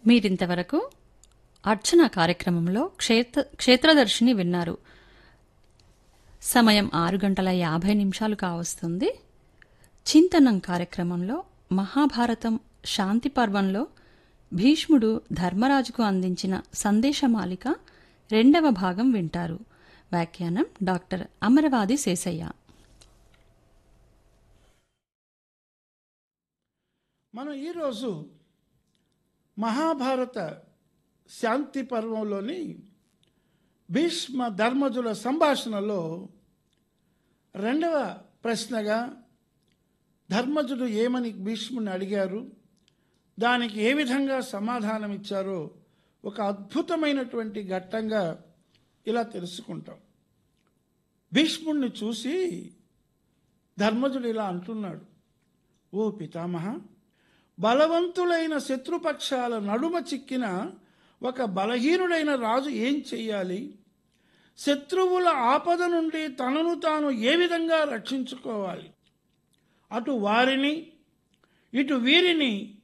మీరింతవరకు అర్చన కార్యక్రమంలో క్షేత్ర క్షేత్రదర్శిని విన్నారు సమయం ఆరు గంటల యాభై నిమిషాలు కావస్తుంది చింతనం కార్యక్రమంలో మహాభారతం శాంతి పర్వంలో భీష్ముడు ధర్మరాజుకు అందించిన సందేశమాలిక రెండవ భాగం వింటారు వ్యాఖ్యానం డాక్టర్ అమరవాది శేషయ్య మనం ఈరోజు మహాభారత శాంతి పర్వంలోని భీష్మ ధర్మజుల సంభాషణలో రెండవ ప్రశ్నగా ధర్మజుడు ఏమని భీష్ముని అడిగారు దానికి ఏ విధంగా సమాధానం ఇచ్చారో ఒక అద్భుతమైనటువంటి ఘట్టంగా ఇలా తెలుసుకుంటాం భీష్ముడిని చూసి ధర్మజుడు ఇలా అంటున్నాడు ఓ పితామహ బలవంతులైన శత్రుపక్షాల నడుమ చిక్కిన ఒక బలహీనుడైన రాజు ఏం చెయ్యాలి శత్రువుల ఆపద నుండి తనను తాను ఏ విధంగా రక్షించుకోవాలి అటు వారిని ఇటు వీరిని